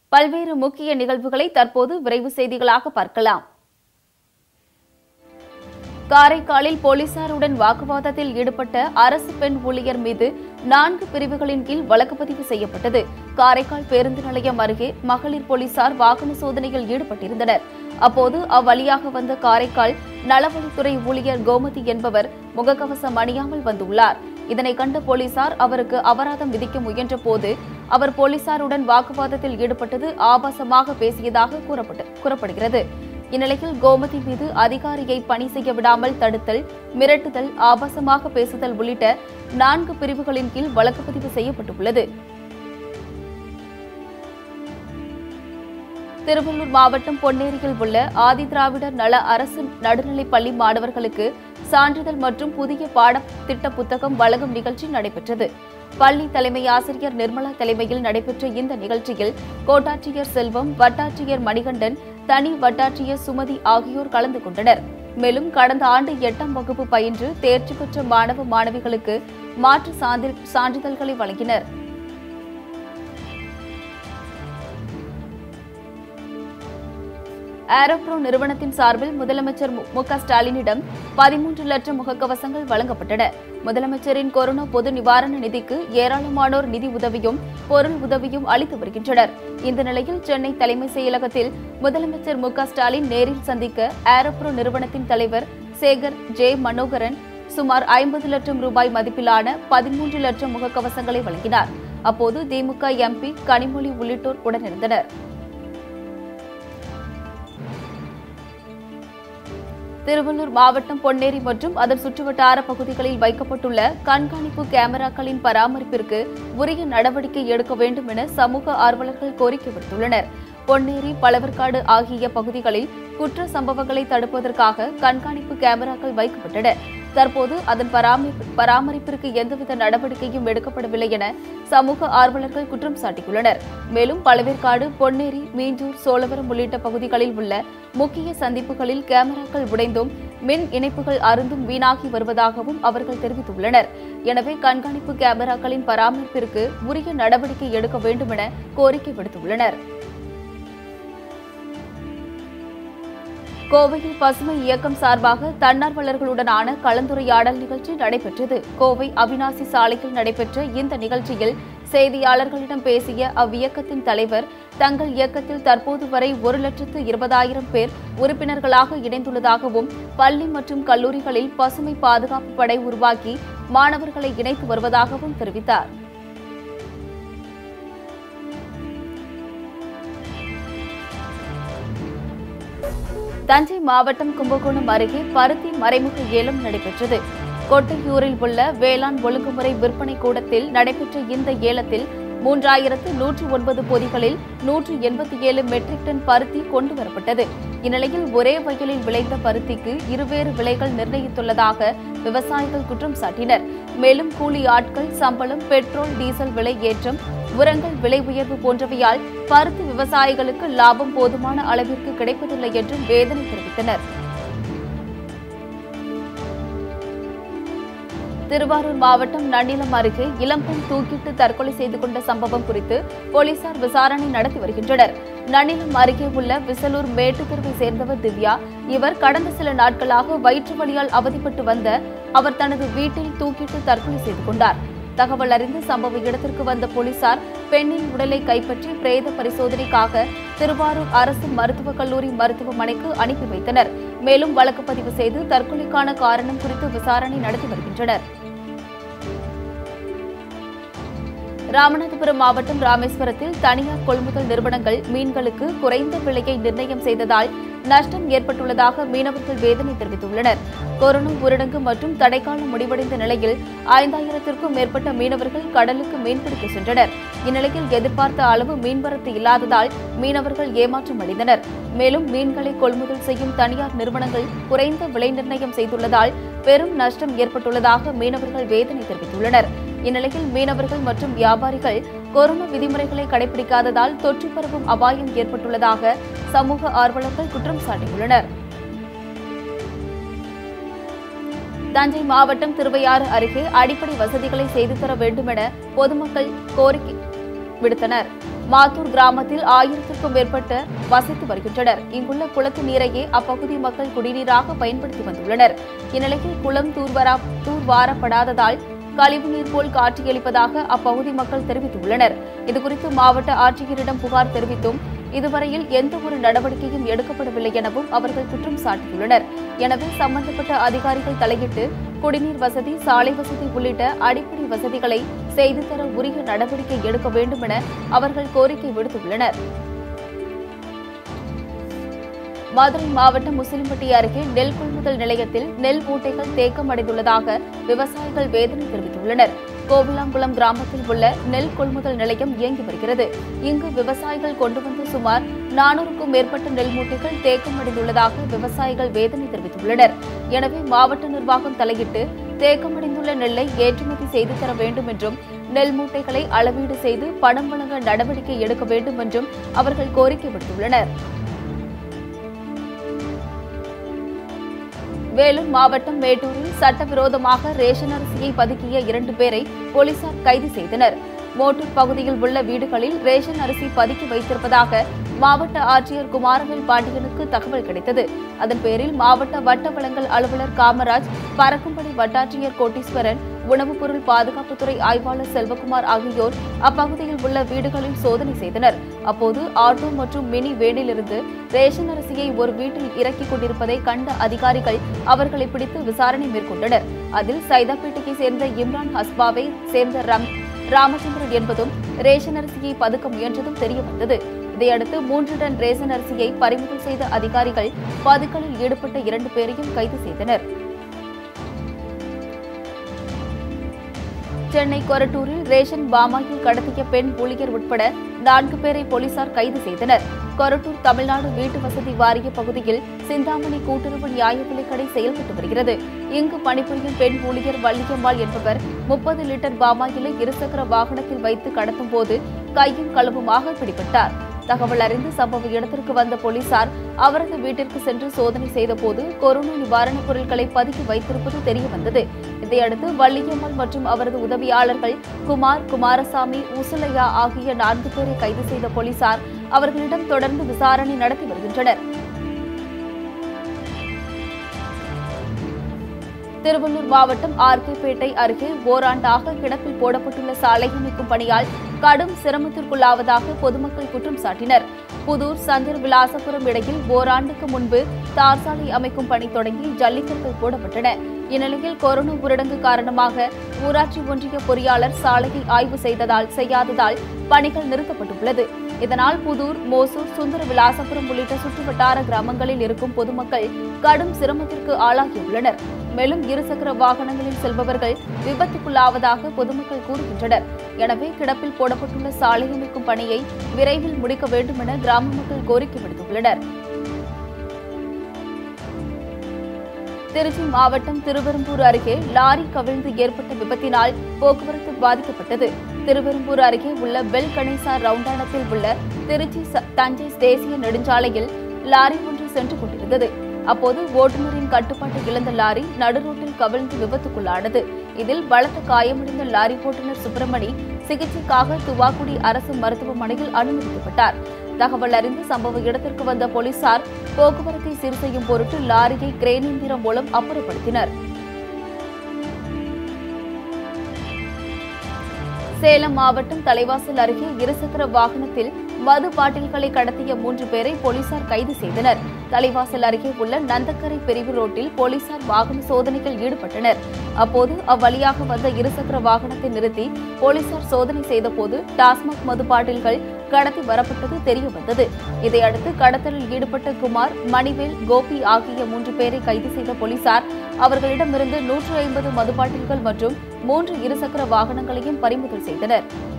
பல்வேறு முக்கிய நிகழ்வுகளை தற்போது விரைவு செய்திகளாக பார்க்கலாம் காரைக்காலில் போலீசாருடன் வாக்குவாதத்தில் ஈடுபட்ட அரசு பெண் ஊழியர் மீது நான்கு பிரிவுகளின் கீழ் வழக்கு பதிவு செய்யப்பட்டது காரைக்கால் பேருந்து நிலையம் அருகே மகளிர் போலீசார் வாகன சோதனையில் ஈடுபட்டிருந்தனர் அப்போது அவ்வழியாக வந்த காரைக்கால் நலவழித்துறை ஊழியர் கோமதி என்பவர் முகக்கவசம் அணியாமல் வந்துள்ளார் இதனை கண்ட போலீசார் அவருக்கு அபராதம் விதிக்க முயன்ற போது அவர் போலீசாருடன் வாக்குவாதத்தில் ஈடுபட்டது ஆபாசமாக பேசியதாக கூறப்பட்டு கூறப்படுகிறது இந்நிலையில் கோமதி மீது அதிகாரியை பணி செய்ய விடாமல் தடுத்தல் மிரட்டுதல் ஆபாசமாக பேசுதல் உள்ளிட்ட நான்கு பிரிவுகளின் கீழ் வழக்கு பதிவு செய்யப்பட்டுள்ளது திருவள்ளூர் மாவட்டம் பொன்னேரியில் உள்ள ஆதிதிராவிடர் நல அரசு நடுநிலைப் பள்ளி மாணவர்களுக்கு சான்றிதழ் மற்றும் புதிய பாடத்திட்ட புத்தகம் வழங்கும் நிகழ்ச்சி நடைபெற்றது பள்ளி தலைமை ஆசிரியர் நிர்மலா தலைமையில் நடைபெற்ற இந்த நிகழ்ச்சியில் கோட்டாட்சியர் செல்வம் வட்டாட்சியர் மணிகண்டன் தனி வட்டாட்சியர் சுமதி ஆகியோர் கலந்து கொண்டனர் மேலும் கடந்த ஆண்டு எட்டாம் வகுப்பு பயின்று தேர்ச்சி பெற்ற மாணவ மாணவிகளுக்கு மாற்று சான்றி- சான்றிதழ்களை வழங்கினர் ஏரோப்ரோ நிறுவனத்தின் சார்பில் முதலமைச்சர் மு- மு க ஸ்டாலினிடம் பதிமூன்று லட்சம் முகக்கவசங்கள் வழங்கப்பட்டன முதலமைச்சரின் கொரோனா பொது நிவாரண நிதிக்கு ஏராளமானோர் நிதி உதவியும் பொருள் உதவியும் அளித்து வருகின்றனர் இந்த நிலையில் சென்னை தலைமை செயலகத்தில் முதலமைச்சர் மு க ஸ்டாலின் நேரில் சந்திக்க ஏரோப்ரோ நிறுவனத்தின் தலைவர் சேகர் ஜே மனோகரன் சுமார் ஐம்பது லட்சம் ரூபாய் மதிப்பிலான பதிமூன்று லட்சம் முகக்கவசங்களை வழங்கினார் அப்போது திமுக எம்பி கனிமொழி உள்ளிட்டோர் உடனிருந்தனர் திருவள்ளூர் மாவட்டம் பொன்னேரி மற்றும் அதன் சுற்றுவட்டார பகுதிகளில் வைக்கப்பட்டுள்ள கண்காணிப்பு கேமராக்களின் பராமரிப்பிற்கு உரிய நடவடிக்கை எடுக்க வேண்டும் என சமூக ஆர்வலர்கள் கோரிக்கை விடுத்துள்ளனர் பொன்னேரி பழவர்காடு ஆகிய பகுதிகளில் குற்ற சம்பவங்களை தடுப்பதற்காக கண்காணிப்பு கேமராக்கள் வைக்கப்பட்டன தற்போது அதன் பராமரிப்பு பராமரிப்பிற்கு எந்தவித நடவடிக்கையும் எடுக்கப்படவில்லை என சமூக ஆர்வலர்கள் குற்றம் சாட்டியுள்ளனர் மேலும் பழவேற்காடு பொன்னேரி மீஞ்சூர் சோழவரம் உள்ளிட்ட பகுதிகளில் உள்ள முக்கிய சந்திப்புகளில் கேமராக்கள் உடைந்தும் மின் இணைப்புகள் அருந்தும் வீணாகி வருவதாகவும் அவர்கள் தெரிவித்துள்ளனர் எனவே கண்காணிப்பு கேமராக்களின் பராமரிப்பிற்கு உரிய நடவடிக்கை எடுக்க வேண்டும் என கோரிக்கை விடுத்துள்ளனர் கோவையில் பசுமை இயக்கம் சார்பாக தன்னார்வலர்களுடனான கலந்துரையாடல் நிகழ்ச்சி நடைபெற்றது கோவை அவினாசி சாலையில் நடைபெற்ற இந்த நிகழ்ச்சியில் செய்தியாளர்களிடம் பேசிய அவ்வியக்கத்தின் தலைவர் தங்கள் இயக்கத்தில் தற்போது வரை ஒரு லட்சத்து இருபதாயிரம் பேர் உறுப்பினர்களாக இணைந்துள்ளதாகவும் பள்ளி மற்றும் கல்லூரிகளில் பசுமை பாதுகாப்பு படை உருவாக்கி மாணவர்களை இணைத்து வருவதாகவும் தெரிவித்தார் தஞ்சை மாவட்டம் கும்பகோணம் அருகே பருத்தி மறைமுக ஏலம் நடைபெற்றது கொட்டையூரில் உள்ள வேளாண் ஒழுங்குமுறை விற்பனை கூடத்தில் நடைபெற்ற இந்த ஏலத்தில் மூன்றாயிரத்து நூற்று ஒன்பது பொதிகளில் நூற்று எண்பத்தி ஏழு மெட்ரிக் டன் பருத்தி கொண்டு வரப்பட்டது இந்நிலையில் ஒரே வயலில் விளைந்த பருத்திக்கு இருவேறு விலைகள் நிர்ணயித்துள்ளதாக விவசாயிகள் குற்றம் சாட்டினர் மேலும் கூலி ஆட்கள் சம்பளம் பெட்ரோல் டீசல் விலை ஏற்றம் உரங்கள் விலை உயர்வு போன்றவையால் பருத்தி விவசாயிகளுக்கு லாபம் போதுமான அளவிற்கு கிடைப்பதில்லை என்றும் வேதனை தெரிவித்தனர் திருவாரூர் மாவட்டம் நன்னிலம் அருகே இளம்பெண் தூக்கிட்டு தற்கொலை செய்து கொண்ட சம்பவம் குறித்து போலீசார் விசாரணை நடத்தி வருகின்றனர் நன்னிலம் அருகே உள்ள விசலூர் மேட்டுத்தெருவை சேர்ந்தவர் திவ்யா இவர் கடந்த சில நாட்களாக வயிற்று வலியால் அவதிப்பட்டு வந்த அவர் தனது வீட்டில் தூக்கிட்டு தற்கொலை செய்து கொண்டார் தகவல் அறிந்து சம்பவ இடத்திற்கு வந்த போலீசார் பெண்ணின் உடலை கைப்பற்றி பிரேத பரிசோதனைக்காக திருவாரூர் அரசு மருத்துவக் கல்லூரி மருத்துவமனைக்கு அனுப்பி வைத்தனர் மேலும் வழக்கு பதிவு செய்து தற்கொலைக்கான காரணம் குறித்து விசாரணை நடத்தி வருகின்றனர் ராமநாதபுரம் மாவட்டம் ராமேஸ்வரத்தில் தனியார் கொள்முதல் நிறுவனங்கள் மீன்களுக்கு குறைந்த விலையை நிர்ணயம் செய்ததால் நஷ்டம் ஏற்பட்டுள்ளதாக மீனவர்கள் வேதனை தெரிவித்துள்ளனர் கொரோனா ஊரடங்கு மற்றும் தடைக்காலம் முடிவடைந்த நிலையில் ஐந்தாயிரத்திற்கும் மேற்பட்ட மீனவர்கள் கடலுக்கு மீன்பிடிக்க சென்றனர் இந்நிலையில் எதிர்பார்த்த அளவு மீன்வரத்து இல்லாததால் மீனவர்கள் ஏமாற்றம் அடைந்தனர் மேலும் மீன்களை கொள்முதல் செய்யும் தனியார் நிறுவனங்கள் குறைந்த விலை நிர்ணயம் செய்துள்ளதால் பெரும் நஷ்டம் ஏற்பட்டுள்ளதாக மீனவர்கள் வேதனை தெரிவித்துள்ளனர் இந்நிலையில் மீனவர்கள் மற்றும் வியாபாரிகள் கொரோனா விதிமுறைகளை கடைபிடிக்காததால் தொற்று பரவும் அபாயம் ஏற்பட்டுள்ளதாக சமூக ஆர்வலர்கள் குற்றம் சாட்டியுள்ளனர் தஞ்சை மாவட்டம் திருவையாறு அருகே அடிப்படை வசதிகளை செய்து தர வேண்டும் என பொதுமக்கள் கோரிக்கை விடுத்தனர் மாத்தூர் கிராமத்தில் ஆயிரத்திற்கும் மேற்பட்ட வசித்து வருகின்றனர் இங்குள்ள குளத்து நீரையே அப்பகுதி மக்கள் குடிநீராக பயன்படுத்தி வந்துள்ளனர் இந்நிலையில் குளம் தூர்வாரா தூர்வாரப்படாததால் கழிவுநீர் போல் காட்சியளிப்பதாக அப்பகுதி மக்கள் தெரிவித்துள்ளனர் இதுகுறித்து மாவட்ட ஆட்சியரிடம் புகார் தெரிவித்தும் இதுவரையில் எந்த ஒரு நடவடிக்கையும் எடுக்கப்படவில்லை எனவும் அவர்கள் குற்றம் சாட்டியுள்ளனர் எனவே சம்பந்தப்பட்ட அதிகாரிகள் தலையிட்டு குடிநீர் வசதி சாலை வசதி உள்ளிட்ட அடிப்படை வசதிகளை செய்து தர உரிய நடவடிக்கை எடுக்க வேண்டும் என அவர்கள் கோரிக்கை விடுத்துள்ளனர் மதுரை மாவட்டம் முஸ்லிம்பட்டி அருகே நெல் கொள்முதல் நிலையத்தில் நெல் மூட்டைகள் தேக்கமடைந்துள்ளதாக விவசாயிகள் வேதனை தெரிவித்துள்ளனர் கோவிலாங்குளம் கிராமத்தில் உள்ள நெல் கொள்முதல் நிலையம் இயங்கி வருகிறது இங்கு விவசாயிகள் கொண்டு வந்த சுமார் நானூறுக்கும் மேற்பட்ட நெல் மூட்டைகள் தேக்கமடைந்துள்ளதாக விவசாயிகள் வேதனை தெரிவித்துள்ளனர் எனவே மாவட்ட நிர்வாகம் தலையிட்டு தேக்கமடைந்துள்ள நெல்லை ஏற்றுமதி செய்து தர வேண்டும் என்றும் நெல் மூட்டைகளை அளவீடு செய்து பணம் வழங்க நடவடிக்கை எடுக்க வேண்டும் என்றும் அவர்கள் கோரிக்கை விடுத்துள்ளனர் வேலூர் மாவட்டம் மேட்டூரில் சட்டவிரோதமாக ரேஷன் அரிசியை பதுக்கிய இரண்டு பேரை போலீசார் கைது செய்தனர் மோட்டூர் பகுதியில் உள்ள வீடுகளில் ரேஷன் அரிசி பதுக்கி வைத்திருப்பதாக மாவட்ட ஆட்சியர் குமாரவேல் பாண்டியனுக்கு தகவல் கிடைத்தது அதன் பேரில் மாவட்ட வட்ட வழங்கல் அலுவலர் காமராஜ் பறக்கும்படி வட்டாட்சியர் கோட்டீஸ்வரன் உணவுப் பொருள் பாதுகாப்புத்துறை ஆய்வாளர் செல்வகுமார் ஆகியோர் அப்பகுதியில் உள்ள வீடுகளில் சோதனை செய்தனர் அப்போது ஆட்டோ மற்றும் மினி வேனிலிருந்து ரேஷன் அரிசியை ஒரு வீட்டில் இறக்கிக் கொண்டிருப்பதை கண்ட அதிகாரிகள் அவர்களை பிடித்து விசாரணை மேற்கொண்டனர் அதில் சைதாப்பேட்டையை சேர்ந்த இம்ரான் ஹஸ்பாவை சேர்ந்த ரம் ராமச்சந்திரன் என்பதும் ரேஷன் அரிசியை பதுக்க முயன்றதும் தெரியவந்தது இதையடுத்து மூன்று டன் ரேஷன் அரிசியை பறிமுதல் செய்த அதிகாரிகள் பதுக்கலில் ஈடுபட்ட இரண்டு பேரையும் கைது செய்தனர் சென்னை கொரட்டூரில் ரேஷன் பாமாயில் கடத்திய பெண் ஊழியர் உட்பட நான்கு பேரை போலீசார் கைது செய்தனர் கொரட்டூர் தமிழ்நாடு வீட்டு வசதி வாரிய பகுதியில் சிந்தாமணி கூட்டுறவு நியாய விலைக் கடை செயல்பட்டு வருகிறது இங்கு பணிபுரியும் பெண் ஊழியர் வள்ளியம்மாள் என்பவர் முப்பது லிட்டர் பாமாயிலை இருசக்கர வாகனத்தில் வைத்து கடத்தும் போது கையும் களவுமாக பிடிபட்டார் தகவல் அறிந்து சம்பவ இடத்திற்கு வந்த போலீசார் அவரது வீட்டிற்கு சென்று சோதனை செய்தபோது கொரோனா நிவாரணப் பொருட்களை பதுக்கி வைத்திருப்பது தெரியவந்தது இதையடுத்து வள்ளியம்மாள் மற்றும் அவரது உதவியாளர்கள் குமார் குமாரசாமி உசுலையா ஆகிய நான்கு பேரை கைது செய்த போலீசார் அவர்களிடம் தொடர்ந்து விசாரணை நடத்தி வருகின்றனர் திருவள்ளூர் மாவட்டம் ஆர்கேபேட்டை அருகே ஓராண்டாக கிடப்பில் போடப்பட்டுள்ள சாலை அமைக்கும் பணியால் கடும் சிரமத்திற்குள்ளாவதாக பொதுமக்கள் குற்றம் சாட்டினர் புதூர் சந்திர விலாசபுரம் இடையில் ஓராண்டுக்கு முன்பு தார் சாலை அமைக்கும் பணி தொடங்கி ஜல்லிக்கற்கள் போடப்பட்டன இந்நிலையில் கொரோனா ஊரடங்கு காரணமாக ஊராட்சி ஒன்றிய பொறியாளர் சாலையை ஆய்வு செய்ததால் செய்யாததால் பணிகள் நிறுத்தப்பட்டுள்ளது இதனால் புதூர் மோசூர் சுந்தர விலாசபுரம் உள்ளிட்ட சுற்றுவட்டார கிராமங்களில் இருக்கும் பொதுமக்கள் கடும் சிரமத்திற்கு ஆளாகியுள்ளனர் மேலும் இருசக்கர வாகனங்களில் செல்பவர்கள் விபத்துக்குள்ளாவதாக பொதுமக்கள் கூறுகின்றனர் எனவே கிடப்பில் போடப்பட்டுள்ள சாலை அமைக்கும் பணியை விரைவில் முடிக்க வேண்டும் என கிராம மக்கள் கோரிக்கை விடுத்துள்ளனர் திருச்சி மாவட்டம் திருவெரும்பூர் அருகே லாரி கவிழ்ந்து ஏற்பட்ட விபத்தினால் போக்குவரத்து பாதிக்கப்பட்டது திருவெரும்பூர் அருகே உள்ள பெல் கணேசா ரவுண்டானத்தில் உள்ள திருச்சி ச- தஞ்சை தேசிய நெடுஞ்சாலையில் லாரி ஒன்று சென்று கொண்டிருந்தது அப்போது ஓட்டுநரின் கட்டுப்பாட்டை இழந்த லாரி நடுரோட்டில் கவிழ்ந்து விபத்துக்குள்ளானது இதில் பலத்த காயமடைந்த லாரி ஓட்டுநர் சுப்பிரமணி சிகிச்சைக்காக துவாக்குடி அரசு மருத்துவமனையில் அனுமதிக்கப்பட்டார் தகவல் அறிந்து சம்பவ இடத்திற்கு வந்த போலீசார் போக்குவரத்தை சீர் செய்யும் பொருட்டு லாரியை கிரேன் இயந்திரம் மூலம் அப்புறப்படுத்தினர் சேலம் மாவட்டம் தலைவாசல் அருகே இருசக்கர வாகனத்தில் மது பாட்டில்களை கடத்திய மூன்று பேரை போலீசார் கைது செய்தனர் தலைவாசல் அருகே உள்ள நந்தக்கரை பிரிவு ரோட்டில் போலீசார் வாகன சோதனையில் ஈடுபட்டனர் அப்போது அவ்வழியாக வந்த இருசக்கர வாகனத்தை நிறுத்தி போலீசார் சோதனை செய்தபோது டாஸ்மாக் மது பாட்டில்கள் கடத்தி வரப்பட்டது தெரிய வந்தது இதையடுத்து கடத்தலில் ஈடுபட்ட குமார் மணிவேல் கோபி ஆகிய மூன்று பேரை கைது செய்த போலீசார் அவர்களிடமிருந்து நூற்று ஐம்பது மது பாட்டில்கள் மற்றும் மூன்று இருசக்கர வாகனங்களையும் பறிமுதல் செய்தனர்